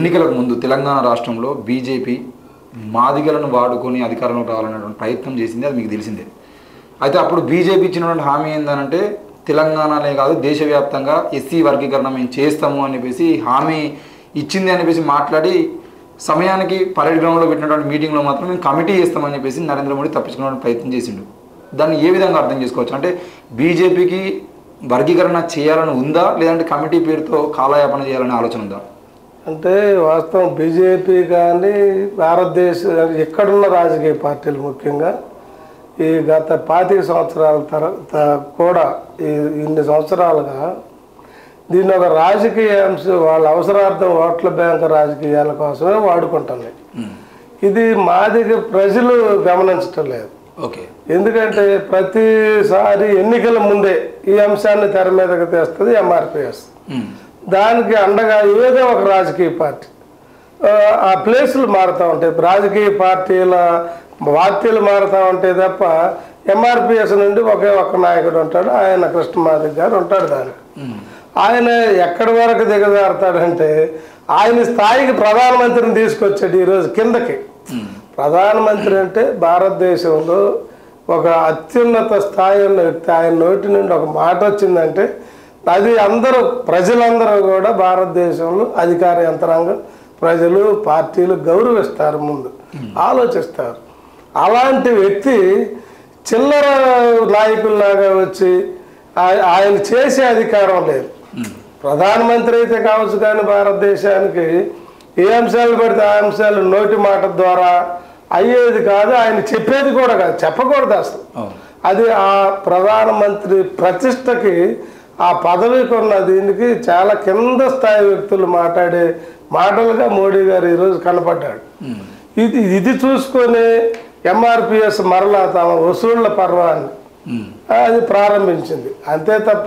ఎన్నికలకు ముందు తెలంగాణ రాష్ట్రంలో బీజేపీ మాదిగలను వాడుకొని అధికారంలోకి రావాలనేటువంటి ప్రయత్నం చేసింది అది మీకు తెలిసిందే అయితే అప్పుడు బీజేపీ ఇచ్చినటువంటి హామీ ఏంటంటే తెలంగాణనే కాదు దేశవ్యాప్తంగా ఎస్సీ వర్గీకరణ మేము చేస్తాము అని చెప్పేసి హామీ ఇచ్చింది అని చెప్పేసి మాట్లాడి సమయానికి పరేడ్ గ్రౌండ్లో పెట్టినటువంటి మీటింగ్లో మాత్రం మేము కమిటీ చేస్తామని చెప్పేసి నరేంద్ర మోడీ తప్పించుకునే ప్రయత్నం చేసిండు దాన్ని ఏ విధంగా అర్థం చేసుకోవచ్చు అంటే బీజేపీకి వర్గీకరణ చేయాలని ఉందా లేదంటే కమిటీ పేరుతో కాలయాపన చేయాలనే ఆలోచన ఉందా అంటే వాస్తవం బీజేపీ కానీ భారతదేశ ఎక్కడున్న రాజకీయ పార్టీలు ముఖ్యంగా ఈ గత పాతిక సంవత్సరాల తర్వాత కూడా ఈ ఇన్ని సంవత్సరాలుగా దీన్ని ఒక రాజకీయ అంశం వాళ్ళ అవసరార్థం ఓట్ల బ్యాంక్ రాజకీయాల కోసమే వాడుకుంటున్నాయి ఇది మాదిగ ప్రజలు గమనించటం లేదు ఓకే ఎందుకంటే ప్రతిసారి ఎన్నికల ముందే ఈ అంశాన్ని తెర మీదకి తెస్తుంది ఎంఆర్పిఎస్ దానికి అండగా ఏదో ఒక రాజకీయ పార్టీ ఆ, ఆ ప్లేసులు మారుతూ ఉంటాయి రాజకీయ పార్టీల పార్టీలు మారుతూ ఉంటాయి తప్ప ఎంఆర్పిఎస్ నుండి ఒకే ఒక్క నాయకుడు ఉంటాడు ఆయన కృష్ణమాదిక్ గారు ఉంటాడు దానికి ఆయన ఎక్కడి వరకు దిగజారుతాడంటే ఆయన స్థాయికి ప్రధానమంత్రిని తీసుకొచ్చాడు ఈరోజు కిందకి ప్రధానమంత్రి అంటే భారతదేశంలో ఒక అత్యున్నత స్థాయి ఉన్న వ్యక్తి ఆయన నోటి నుండి ఒక మాట వచ్చిందంటే అది అందరూ ప్రజలందరూ కూడా భారతదేశంలో అధికార యంత్రాంగం ప్రజలు పార్టీలు గౌరవిస్తారు ముందు ఆలోచిస్తారు అలాంటి వ్యక్తి చిల్లర నాయకుల్లాగా వచ్చి ఆయ- ఆయన చేసే అధికారం లేదు ప్రధానమంత్రి అయితే కావచ్చు కానీ భారతదేశానికి ఏ అంశాలు పెడితే ఆ అంశాలు నోటి మాట ద్వారా అయ్యేది కాదు ఆయన చెప్పేది కూడా కాదు చెప్పకూడదు అసలు అవును అది ఆ ప్రధానమంత్రి ప్రతిష్టకి ఆ పదవికి ఉన్న దీనికి చాలా కింద స్థాయి వ్యక్తులు మాట్లాడే మాటలుగా మోడీ గారు ఈరోజు కనపడ్డాడు ఇది ఇది చూసుకొని ఎంఆర్పిఎస్ మరలా తమ వసూళ్ల పర్వాన్ని అది ప్రారంభించింది అంతే తప్ప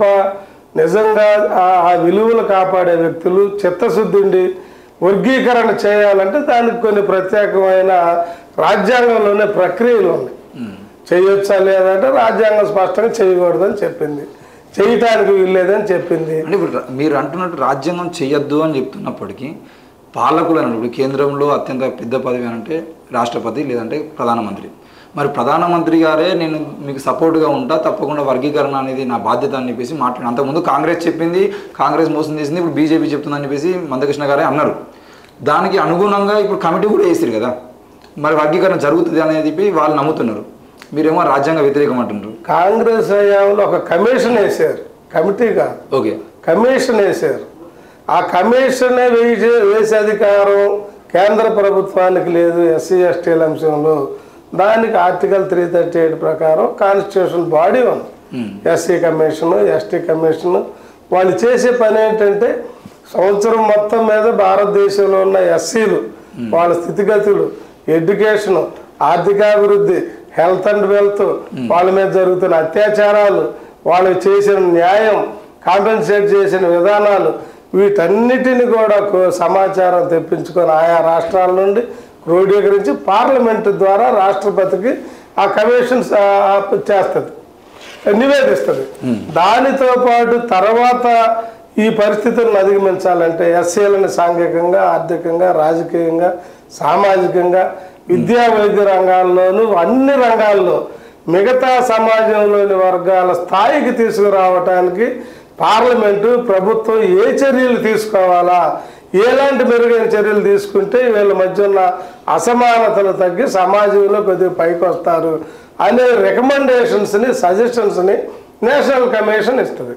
నిజంగా ఆ- ఆ విలువలు కాపాడే వ్యక్తులు చిత్తశుద్ధి ఉండి వర్గీకరణ చేయాలంటే దానికి కొన్ని ప్రత్యేకమైన రాజ్యాంగంలోనే ప్రక్రియలు ఉన్నాయి చేయొచ్చా లేదంటే రాజ్యాంగం స్పష్టంగా చేయకూడదని చెప్పింది చేయటానికి వీల్లేదని చెప్పింది అంటే ఇప్పుడు రా- మీరు అంటున్నట్టు రాజ్యాంగం చేయొద్దు అని చెప్తున్నప్పటికీ పాలకులు అన్నట్టు ఇప్పుడు కేంద్రంలో అత్యంత పెద్ద పదవి అంటే రాష్ట్రపతి లేదంటే ప్రధానమంత్రి మరి ప్రధానమంత్రి గారే నేను మీకు సపోర్ట్గా ఉంటా తప్పకుండా వర్గీకరణ అనేది నా బాధ్యత అని చెప్పేసి మాట్లాడి అంతకుముందు కాంగ్రెస్ చెప్పింది కాంగ్రెస్ మోసం చేసింది ఇప్పుడు బీజేపీ చెప్తుందని చెప్పేసి మందకృష్ణ గారే అన్నారు దానికి అనుగుణంగా ఇప్పుడు కమిటీ కూడా వేసారు కదా మరి వర్గీకరణ జరుగుతుంది అనేది చెప్పి వాళ్ళు నమ్ముతున్నారు మీరేమో రాజ్యాంగ వ్యతిరేకం అంటున్నారు కాంగ్రెస్ హయాంలో ఒక కమిషన్ వేశారు కమిటీ కాదు ఓకే కమిషన్ వేశారు ఆ కమిషన్ వేసే వేసే అధికారం కేంద్ర ప్రభుత్వానికి లేదు ఎస్సీ ఎస్టీల అంశంలో దానికి ఆర్టికల్ త్రీ థర్టీ ఎయిట్ ప్రకారం కాన్స్టిట్యూషన్ బాడీ ఉంది ఎస్సీ కమిషన్ ఎస్టీ కమిషన్ వాళ్ళు చేసే పని ఏంటంటే సంవత్సరం మొత్తం మీద భారతదేశంలో ఉన్న ఎస్సీలు వాళ్ళ స్థితిగతులు ఎడ్యుకేషన్ ఆర్థికాభివృద్ధి హెల్త్ అండ్ వెల్త్ వాళ్ళ మీద జరుగుతున్న అత్యాచారాలు వాళ్ళకి చేసిన న్యాయం కాంపెన్సేట్ చేసిన విధానాలు వీటన్నిటిని కూడా కో- సమాచారం తెప్పించుకొని ఆయా రాష్ట్రాల నుండి క్రోడీకరించి పార్లమెంటు ద్వారా రాష్ట్రపతికి ఆ కమిషన్ చేస్తుంది నివేదిస్తుంది దానితో పాటు తర్వాత ఈ పరిస్థితులను అధిగమించాలంటే ఎస్సీలను సాంఘికంగా ఆర్థికంగా రాజకీయంగా సామాజికంగా విద్యా వైద్య రంగాల్లోనూ అన్ని రంగాల్లో మిగతా సమాజంలోని వర్గాల స్థాయికి తీసుకురావటానికి పార్లమెంటు ప్రభుత్వం ఏ చర్యలు తీసుకోవాలా ఎలాంటి మెరుగైన చర్యలు తీసుకుంటే వీళ్ళ మధ్య ఉన్న అసమానతలు తగ్గి సమాజంలో కొద్దిగా పైకి వస్తారు అనే రికమెండేషన్స్ని సజెషన్స్ని నేషనల్ కమిషన్ ఇస్తుంది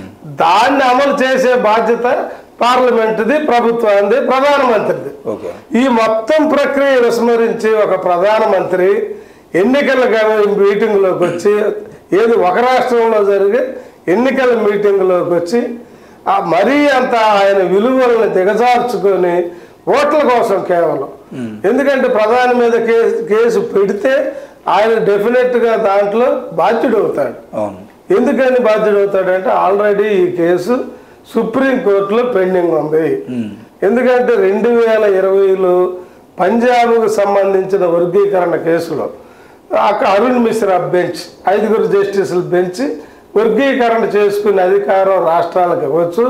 దాన్ని అమలు చేసే బాధ్యత పార్లమెంటుది ప్రభుత్వానికి ప్రధానమంత్రిది ఓకే ఈ మొత్తం ప్రక్రియ విస్మరించి ఒక ప్రధానమంత్రి ఎన్నికల గమ- మీటింగ్లోకి వచ్చి ఏది ఒక రాష్ట్రంలో జరిగే ఎన్నికల మీటింగ్లోకి వచ్చి ఆ మరీ అంత ఆయన విలువలను దిగజార్చుకొని ఓట్ల కోసం కేవలం ఎందుకంటే ప్రధాని మీద కేసు కేసు పెడితే ఆయన డెఫినెట్గా దాంట్లో బాధ్యుడవుతాడు అవును ఎందుకని బాధ్యుడవుతాడంటే ఆల్రెడీ ఈ కేసు సుప్రీంకోర్టులో పెండింగ్ ఉంది ఎందుకంటే రెండు వేల ఇరవైలో పంజాబ్కు సంబంధించిన వర్గీకరణ కేసులో అక్కడ అరుణ్ మిశ్రా బెంచ్ ఐదుగురు జస్టిసులు బెంచ్ వర్గీకరణ చేసుకునే అధికారం రాష్ట్రాలకు ఇవ్వచ్చు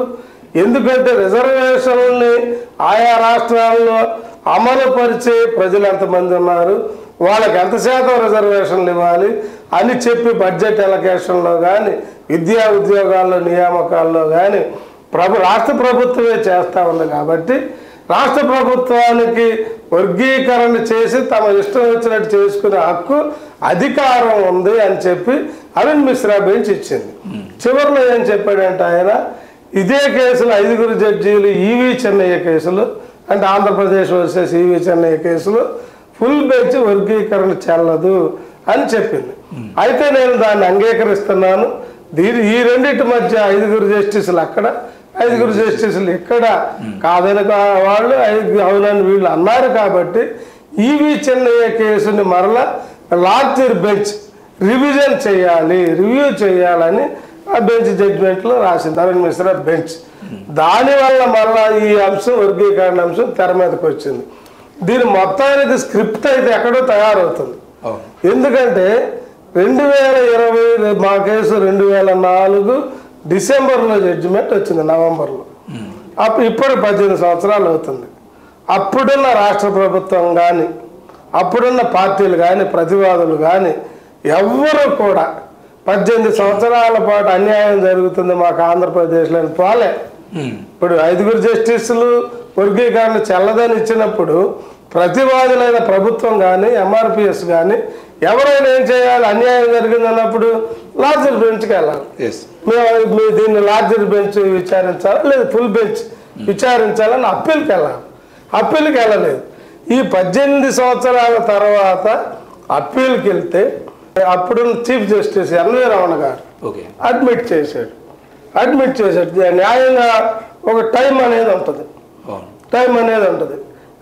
ఎందుకంటే రిజర్వేషన్ని ఆయా రాష్ట్రాల్లో అమలు పరిచే ప్రజలు ఎంతమంది ఉన్నారు వాళ్ళకి ఎంత శాతం రిజర్వేషన్లు ఇవ్వాలి అని చెప్పి బడ్జెట్ ఎలకేషన్లో కానీ విద్యా ఉద్యోగాల్లో నియామకాల్లో కానీ ప్రభు రాష్ట్ర ప్రభుత్వమే చేస్తూ ఉంది కాబట్టి రాష్ట్ర ప్రభుత్వానికి వర్గీకరణ చేసి తమ ఇష్టం వచ్చినట్టు చేసుకునే హక్కు అధికారం ఉంది అని చెప్పి అరుణ్ మిశ్రా బెంచ్ ఇచ్చింది చివరిలో ఏం చెప్పాడంటే ఆయన ఇదే కేసులు ఐదుగురు జడ్జీలు ఈవి చెన్నయ్య కేసులు అంటే ఆంధ్రప్రదేశ్ వర్సెస్ ఈవి చెన్నయ్య కేసులు ఫుల్ బెంచ్ వర్గీకరణ చెల్లదు అని చెప్పింది అయితే నేను దాన్ని అంగీకరిస్తున్నాను దీని ఈ రెండింటి మధ్య ఐదుగురు జస్టిసులు అక్కడ ఐదుగురు జస్టిసులు ఇక్కడ కాదని కా- వాళ్ళు ఐదు అవునని వీళ్ళు అన్నారు కాబట్టి ఈవి చెన్నయ్య కేసుని మరలా లార్జర్ బెంచ్ రివిజన్ చేయాలి రివ్యూ చేయాలని ఆ బెంచ్ జడ్జిమెంట్లో రాసింది అరుణ్ మిశ్రా బెంచ్ దానివల్ల మళ్ళా ఈ అంశం వర్గీకరణ అంశం తెర మీదకి వచ్చింది దీని మొత్తానికి స్క్రిప్ట్ అయితే ఎక్కడో తయారవుతుంది అవును ఎందుకంటే రెండు వేల ఇరవై మా కేసు రెండు వేల నాలుగు డిసెంబర్లో జడ్జిమెంట్ వచ్చింది నవంబర్లో అప్పుడు ఇప్పుడు పద్దెనిమిది సంవత్సరాలు అవుతుంది అప్పుడున్న రాష్ట్ర ప్రభుత్వం కానీ అప్పుడున్న పార్టీలు కానీ ప్రతివాదులు కానీ ఎవ్వరూ కూడా పద్దెనిమిది సంవత్సరాల పాటు అన్యాయం జరుగుతుంది మాకు ఆంధ్రప్రదేశ్లో అని పోలే ఉమ్. ఇప్పుడు ఐదుగురు జస్టిసులు వర్గీకరణ చెల్లదని ఇచ్చినప్పుడు ప్రతివాదులైన ప్రభుత్వం కానీ ఎంఆర్పిఎస్ కానీ ఎవరైనా ఏం చేయాలి అన్యాయం జరిగింది అన్నప్పుడు లార్జర్ బెంచ్కి వెళ్ళాలి ఎస్ మేము మీ దీన్ని లార్జర్ బెంచ్ విచారించాలా లేదు ఫుల్ బెంచ్ విచారించాలని అప్పీల్కి వెళ్ళాలి అప్పీల్కి వెళ్ళలేదు ఈ పద్దెనిమిది సంవత్సరాల తర్వాత అప్పీల్కి వెళ్తే అప్పుడున్న చీఫ్ జస్టిస్ ఎన్వీ రమణ గారు ఓకే అడ్మిట్ చేశాడు అడ్మిట్ చేశాడు న్యాయంగా ఒక టైం అనేది ఉంటుంది అవును టైం అనేది ఉంటుంది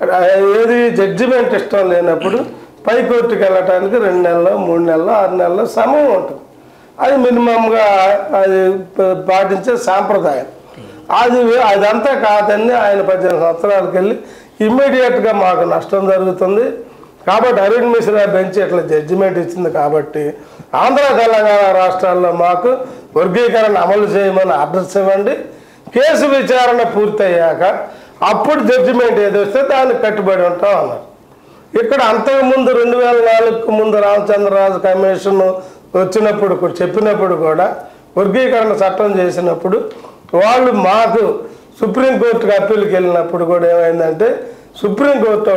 ఏది జడ్జిమెంట్ ఇష్టం లేనప్పుడు పై కోర్టుకి వెళ్ళటానికి రెండు నెలలు మూడు నెలలు ఆరు నెలలు సమయం ఉంటుంది అది మినిమంగా అది ప- పాటించే సాంప్రదాయం అది అదంతా కాదని ఆయన పద్దెనిమిది సంవత్సరాలకు వెళ్ళి ఇమ్మీడియట్గా మాకు నష్టం జరుగుతుంది కాబట్టి అరుణ్ మిశ్రా బెంచ్ ఇట్లా జడ్జిమెంట్ ఇచ్చింది కాబట్టి ఆంధ్ర తెలంగాణ రాష్ట్రాల్లో మాకు వర్గీకరణ అమలు చేయమని ఆర్డర్స్ ఇవ్వండి కేసు విచారణ పూర్తయ్యాక అప్పుడు జడ్జిమెంట్ ఏది వస్తే దానికి కట్టుబడి ఉంటాం అన్నారు ఇక్కడ అంతకుముందు రెండు వేల నాలుగుకు ముందు రామచంద్రరాజు కమిషన్ వచ్చినప్పుడు కూడా చెప్పినప్పుడు కూడా వర్గీకరణ చట్టం చేసినప్పుడు వాళ్ళు మాకు సుప్రీంకోర్టుకి అప్పీల్కి వెళ్ళినప్పుడు కూడా ఏమైందంటే సుప్రీంకోర్టు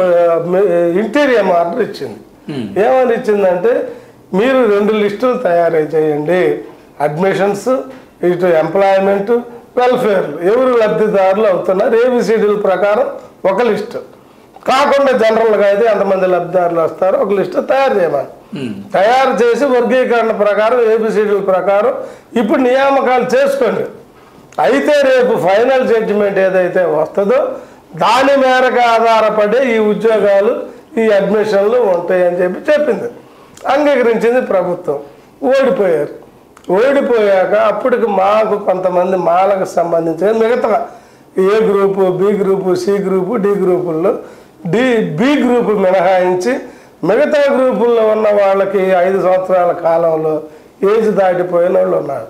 ఇంటీరియం ఆర్డర్ ఇచ్చింది ఏమని ఇచ్చిందంటే మీరు రెండు లిస్టులు తయారు చేయండి అడ్మిషన్స్ ఇటు ఎంప్లాయ్మెంట్ వెల్ఫేర్ ఎవరు లబ్ధిదారులు అవుతున్నారు ఏబిసిడీల ప్రకారం ఒక లిస్టు కాకుండా జనరల్గా అయితే ఎంతమంది లబ్ధిదారులు వస్తారో ఒక లిస్టు తయారు చేయమని తయారు చేసి వర్గీకరణ ప్రకారం ఏబిసిడీల ప్రకారం ఇప్పుడు నియామకాలు చేసుకోండి అయితే రేపు ఫైనల్ జడ్జిమెంట్ ఏదైతే వస్తుందో దాని మేరకు ఆధారపడి ఈ ఉద్యోగాలు ఈ అడ్మిషన్లు ఉంటాయి అని చెప్పి చెప్పింది అంగీకరించింది ప్రభుత్వం ఓడిపోయారు ఓడిపోయాక అప్పటికి మాకు కొంతమంది మాలకు సంబంధించిన మిగతా A group B group C group D గ్రూపుల్లో డి బి గ్రూపు మినహాయించి మిగతా గ్రూపుల్లో ఉన్న వాళ్ళకి ఐదు సంవత్సరాల కాలంలో ఏజ్ దాటిపోయిన వాళ్ళు ఉన్నారు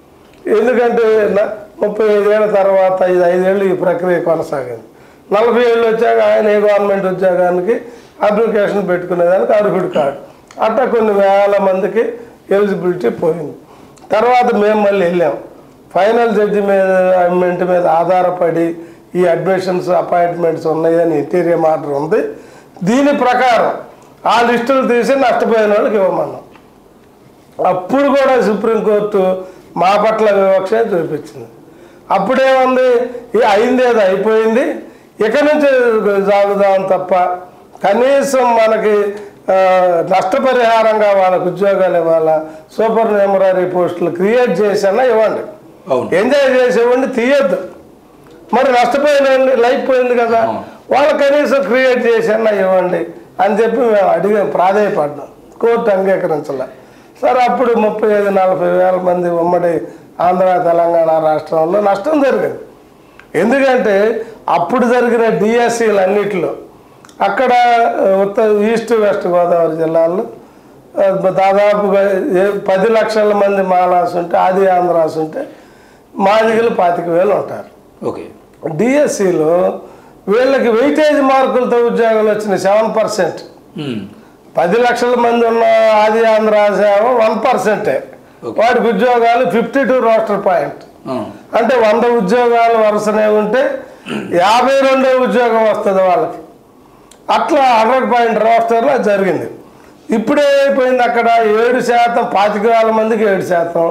ఎందుకంటే న- ముప్పై ఐదేళ్ల తర్వాత ఇది ఐదేళ్ళు ఈ ప్రక్రియ కొనసాగింది నలభై ఏళ్ళు వచ్చాక ఆయన ఏ గవర్నమెంట్ ఉద్యోగానికి అప్లికేషన్ పెట్టుకునేదానికి అర్హుడు కాడు అట్లా కొన్ని వేల మందికి ఎలిజిబిలిటీ పోయింది తర్వాత మేము మళ్ళీ వెళ్ళాం ఫైనల్ జడ్జిమెంట్ మీద ఆధారపడి ఈ అడ్మిషన్స్ అపాయింట్మెంట్స్ ఉన్నాయని ఇంటీరియం ఆర్డర్ ఉంది దీని ప్రకారం ఆ లిస్టులు తీసి నష్టపోయిన వాళ్ళకి ఇవ్వమన్నాం అప్పుడు కూడా సుప్రీంకోర్టు మా పట్ల వివక్ష చూపించింది అప్పుడేముంది ఈ అయింది ఏదో అయిపోయింది ఇక నుంచి సాగుదాం తప్ప కనీసం మనకి ఆ, నష్టపరిహారంగా వాళ్ళకు ఉద్యోగాలు ఇవ్వాలా సూపర్ నెమరీ పోస్టులు క్రియేట్ చేసినా ఇవ్వండి అవును ఎంజాయ్ చేసేవాడిని తీయొద్దు మరి నష్టపోయిన లైఫ్ పోయింది కదా వాళ్ళు కనీసం క్రియేట్ చేసన్నా ఇవ్వండి అని చెప్పి మేము అడిగాం ప్రాధాయపడ్డాం కోర్టు అంగీకరించలే సరే అప్పుడు ముప్పై ఐదు నలభై వేల మంది ఉమ్మడి ఆంధ్ర తెలంగాణ రాష్ట్రంలో నష్టం జరిగింది ఎందుకంటే అప్పుడు జరిగిన డిఎస్సీలు అన్నిటిలో అక్కడ ఆ, ఉత్తర ఈస్ట్ వెస్ట్ గోదావరి జిల్లాల్లో ఆ, దాదాపుగా ఏ- పది లక్షల మంది మాలాస్ ఉంటే ఆది ఆంధ్రాస్ ఉంటే మాదిగలు పాతిక వేలు ఉంటారు ఓకే డిఎస్సిలో వీళ్ళకి వెయిటేజ్ మార్కులతో ఉద్యోగాలు వచ్చినాయి సెవెన్ పర్సెంట్ ఉమ్. పది లక్షల మంది ఉన్న ఆది ఆంధ్ర సేవ వన్ పర్సెంటే వాడికి ఉద్యోగాలు ఫిఫ్టీ టూ రోస్టర్ పాయింట్ ఆ. అంటే వంద ఉద్యోగాలు వరుసనే ఉంటే యాభై రెండో ఉద్యోగం వస్తుంది వాళ్ళకి అట్లా హండ్రెడ్ పాయింట్ రోస్టర్లో అది జరిగింది ఇప్పుడే అయిపోయింది అక్కడ ఏడు శాతం పాతిక వేల మందికి ఏడు శాతం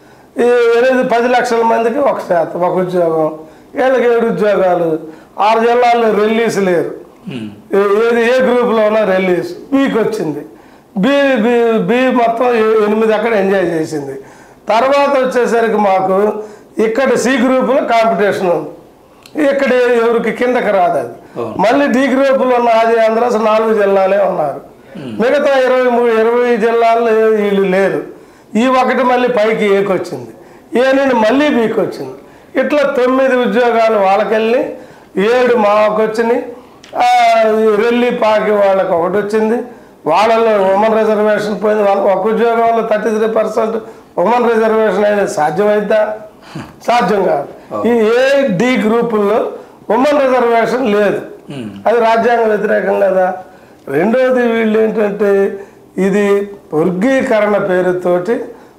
ఈ ఎనిమిది పది లక్షల మందికి ఒక శాతం ఒక ఉద్యోగం వీళ్ళకి ఏడు ఉద్యోగాలు ఆరు జిల్లాల్లో రిలీజ్ లేరు ఉమ్. ఏ- ఏది ఏ గ్రూప్లో ఉన్నా రిలీజ్ బీకి వచ్చింది బి బి బి మొత్తం ఏ- ఎనిమిది అక్కడ ఎంజాయ్ చేసింది తర్వాత వచ్చేసరికి మాకు ఇక్కడ సి గ్రూపులో కాంపిటీషన్ ఉంది ఇక్కడ ఎవరికి కిందకి రాదు అది అవును. మళ్ళీ డి గ్రూపులో ఉన్న ఆది ఆంధ్ర అసలు నాలుగు జిల్లాలే ఉన్నారు మిగతా ఇరవై మూడు ఇరవై జిల్లాల్లో వీళ్ళు లేరు ఈ ఒకటి మళ్ళీ పైకి ఏకొచ్చింది ఏ నుండి మళ్ళీ బీకి వచ్చింది ఇట్లా తొమ్మిది ఉద్యోగాలు వాళ్ళకెళ్ళి ఏడు మాకు వచ్చినాయి ఆ, ఈ రెల్లి పాకి వాళ్ళకి ఒకటి వచ్చింది వాళ్ళలో ఉమెన్ రిజర్వేషన్ పోయింది వాళ్ళకి ఒక ఉద్యోగంలో thirty three percent women reservation అనేది సాధ్యమైద్దా సాధ్యం కాదు ఈ ఏ డి గ్రూపుల్లో ఉమెన్ రిజర్వేషన్ లేదు ఉమ్. అది రాజ్యాంగ వ్యతిరేకం కదా రెండోది వీళ్ళు ఏంటంటే ఇది వర్గీకరణ పేరుతోటి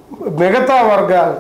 మిగతా వర్గాలు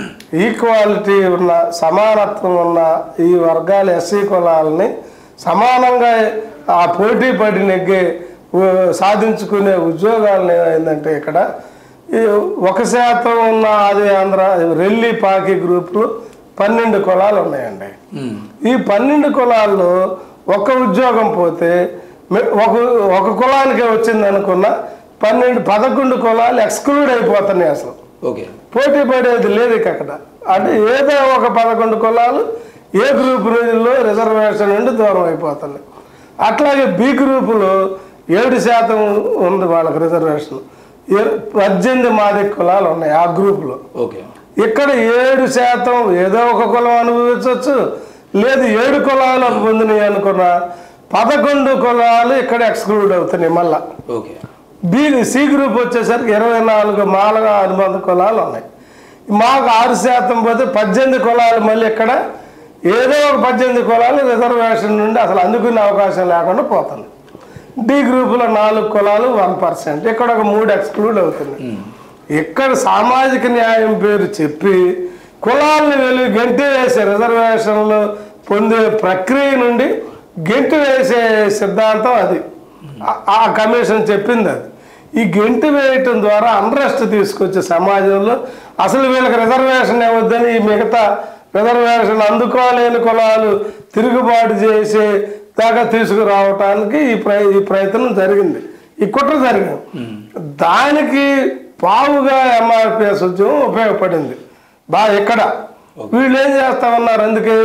ఈక్వాలిటీ ఉన్న సమానత్వం ఉన్న ఈ వర్గాలు ఎస్సీ కులాలని సమానంగా ఆ పోటీ పడి నెగ్గే ఉ- సాధించుకునే ఉద్యోగాలను ఏమైందంటే ఇక్కడ ఈ ఒక శాతం ఉన్న ఆది ఆంధ్ర రెల్లి పాకి గ్రూపులు పన్నెండు కులాలు ఉన్నాయండి ఉమ్. ఈ పన్నెండు కులాల్లో ఒక ఉద్యోగం పోతే మె- ఒక ఒక కులానికే వచ్చింది అనుకున్న పన్నెండు పదకొండు కులాలు ఎక్స్క్లూడ్ అయిపోతున్నాయి అసలు ఓకే పోటీ పడేది లేదు ఇక అక్కడ అంటే ఏదో ఒక పదకొండు కులాలు ఏ గ్రూప్ లో రిజర్వేషన్ నుండి దూరం అయిపోతున్నాయి అట్లాగే బి గ్రూపులో ఏడు శాతం ఉంది వాళ్ళకి రిజర్వేషన్ ఏ- పద్దెనిమిది మాది కులాలు ఉన్నాయి ఆ గ్రూపులో ఓకే ఇక్కడ ఏడు శాతం ఏదో ఒక కులం అనుభవించవచ్చు లేదు ఏడు కులాలు పొందినాయి అనుకున్న పదకొండు కులాలు ఇక్కడ ఎక్స్క్లూడ్ అవుతున్నాయి మళ్ళా ఓకే బి సి గ్రూప్ వచ్చేసరికి ఇరవై నాలుగు మాలుగా అనుబంధ కులాలు ఉన్నాయి మాకు ఆరు శాతం పోతే పద్దెనిమిది కులాలు మళ్ళీ ఇక్కడ ఏదో ఒక పద్దెనిమిది కులాలు రిజర్వేషన్ నుండి అసలు అందుకునే అవకాశం లేకుండా పోతుంది డి గ్రూపులో నాలుగు కులాలు వన్ పర్సెంట్ ఇక్కడ ఒక మూడు ఎక్స్క్లూడ్ అవుతుంది ఇక్కడ సామాజిక న్యాయం పేరు చెప్పి కులాలను వెళ్ళి గెంటి వేసే రిజర్వేషన్లు పొందే ప్రక్రియ నుండి గెంటి వేసే సిద్ధాంతం అది ఆ- ఆ కమిషన్ చెప్పింది అది ఈ గెంటి వేయటం ద్వారా అన్రెస్ట్ తీసుకొచ్చే సమాజంలో అసలు వీళ్ళకి రిజర్వేషన్ ఇవ్వద్దని ఈ మిగతా రిజర్వేషన్ అందుకోలేని కులాలు తిరుగుబాటు చేసే దాకా తీసుకురావటానికి ఈ ప్ర ఈ ప్రయత్నం జరిగింది ఈ కుట్ర జరిగింది దానికి పావుగా ఎంఆర్పిఎస్ ఉద్యమం ఉపయోగపడింది బాగా ఇక్కడ వీళ్ళు ఏం చేస్తా ఉన్నారు అందుకే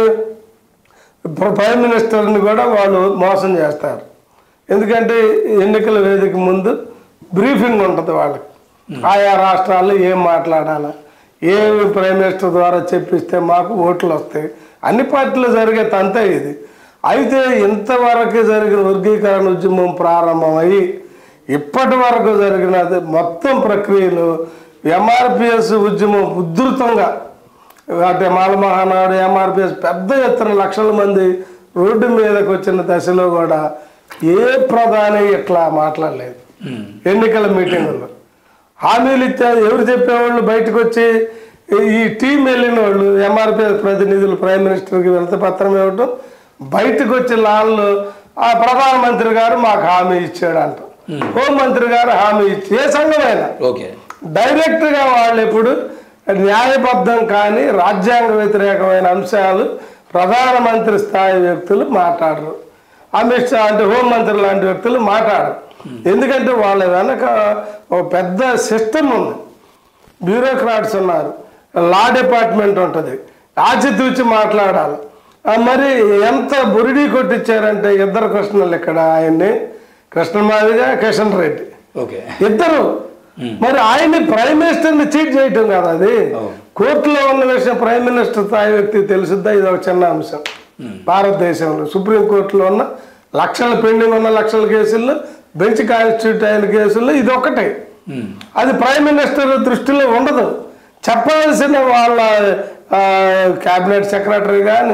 ప్ర- ప్రైమ్ మినిస్టర్ని కూడా వాళ్ళు మోసం చేస్తారు ఎందుకంటే ఎన్నికల వేదిక ముందు బ్రీఫింగ్ ఉంటుంది వాళ్ళకి ఆయా రాష్ట్రాల్లో ఏం మాట్లాడాలా ఏ ప్రైమ్ మినిస్టర్ ద్వారా చెప్పిస్తే మాకు ఓట్లు వస్తాయి అన్ని పార్టీలు జరిగే తంతే ఇది అయితే ఇంతవరకు జరిగిన వర్గీకరణ ఉద్యమం ప్రారంభమయ్యి ఇప్పటి వరకు జరిగిన మొత్తం ప్రక్రియలో ఎంఆర్పిఎస్ ఉద్యమం ఉధృతంగా అంటే మాల మహానాడు ఎంఆర్పిఎస్ పెద్ద ఎత్తున లక్షల మంది రోడ్డు మీదకి వచ్చిన దశలో కూడా ఏ ప్రధాని ఇట్లా మాట్లాడలేదు ఎన్నికల మీటింగుల్లో హామీలు ఇచ్చారు ఎవరు చెప్పేవాళ్ళు బయటకు వచ్చి ఈ- ఈ టీం వెళ్ళిన వాళ్ళు ఎంఆర్పిఎస్ ప్రతినిధులు ప్రైమ్ మినిస్టర్కి వెళ్తే పత్రం ఇవ్వటం బయటకు వచ్చి లాన్లు ఆ ప్రధానమంత్రి గారు మాకు హామీ ఇచ్చాడంట హోంమంత్రి గారు హామీ ఇచ్చి ఏ సంఘమైనా ఓకే డైరెక్ట్గా వాళ్ళు ఎప్పుడు న్యాయబద్ధం కానీ రాజ్యాంగ వ్యతిరేకమైన అంశాలు ప్రధానమంత్రి స్థాయి వ్యక్తులు మాట్లాడరు అమిత్ షా అంటే హోంమంత్రి లాంటి వ్యక్తులు మాట్లాడరు ఎందుకంటే వాళ్ళ వెనక ఒక పెద్ద సిస్టమ్ ఉంది బ్యూరోక్రాట్స్ ఉన్నారు లా డిపార్ట్మెంట్ ఉంటుంది ఆచితూచి మాట్లాడాలి ఆ మరి ఎంత బురిడి కొట్టించారంటే ఇద్దరు కృష్ణులు ఇక్కడ ఆయన్ని కృష్ణమాదిగా కిషన్ రెడ్డి ఓకే ఇద్దరు మరి ఆయన్ని ప్రైమ్ మినిస్టర్ని చీట్ చేయటం కదా అది అవును. కోర్టులో ఉన్న విషయం ప్రైమ్ మినిస్టర్ స్థాయి వ్యక్తి తెలుసుద్దా ఇది ఒక చిన్న అంశం భారతదేశంలో సుప్రీం కోర్టులో ఉన్న లక్షల పెండింగ్ ఉన్న లక్షల కేసుల్లో బెంచ్ కాన్స్టిట్యూట్ అయిన కేసుల్లో ఇది ఒకటే అది ప్రైమ్ మినిస్టర్ దృష్టిలో ఉండదు చెప్పాల్సిన వాళ్ళ క్యాబినెట్ సెక్రటరీ కానీ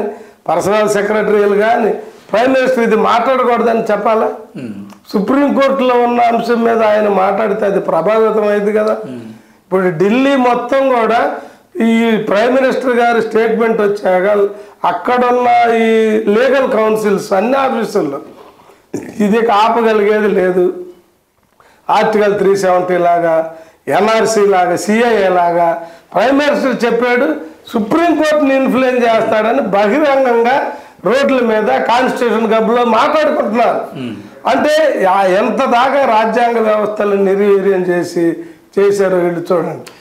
పర్సనల్ సెక్రటరీలు కానీ ప్రైమ్ మినిస్టర్ ఇది మాట్లాడకూడదని చెప్పాలా సుప్రీంకోర్టులో ఉన్న అంశం మీద ఆయన మాట్లాడితే అది ప్రభావితం అయింది కదా ఇప్పుడు ఢిల్లీ మొత్తం కూడా ఈ ప్రైమ్ మినిస్టర్ గారి స్టేట్మెంట్ వచ్చాక అక్కడున్న ఈ లీగల్ కౌన్సిల్స్ అన్ని ఆఫీసుల్లో ఇది ఆపగలిగేది లేదు ఆర్టికల్ త్రీ సెవెంటీ లాగా ఎన్ఆర్సీ లాగా సిఐఏ లాగా ప్రైమ్ మినిస్టర్ చెప్పాడు సుప్రీంకోర్టుని ఇన్ఫ్లుయెన్స్ చేస్తాడని బహిరంగంగా రోడ్ల మీద కాన్స్టిట్యూషన్ గబ్బులో మాట్లాడుకుంటున్నారు అంటే ఆ ఎంత దాకా రాజ్యాంగ వ్యవస్థలు నిర్వీర్యం చేసి చేశారో వీళ్ళు చూడండి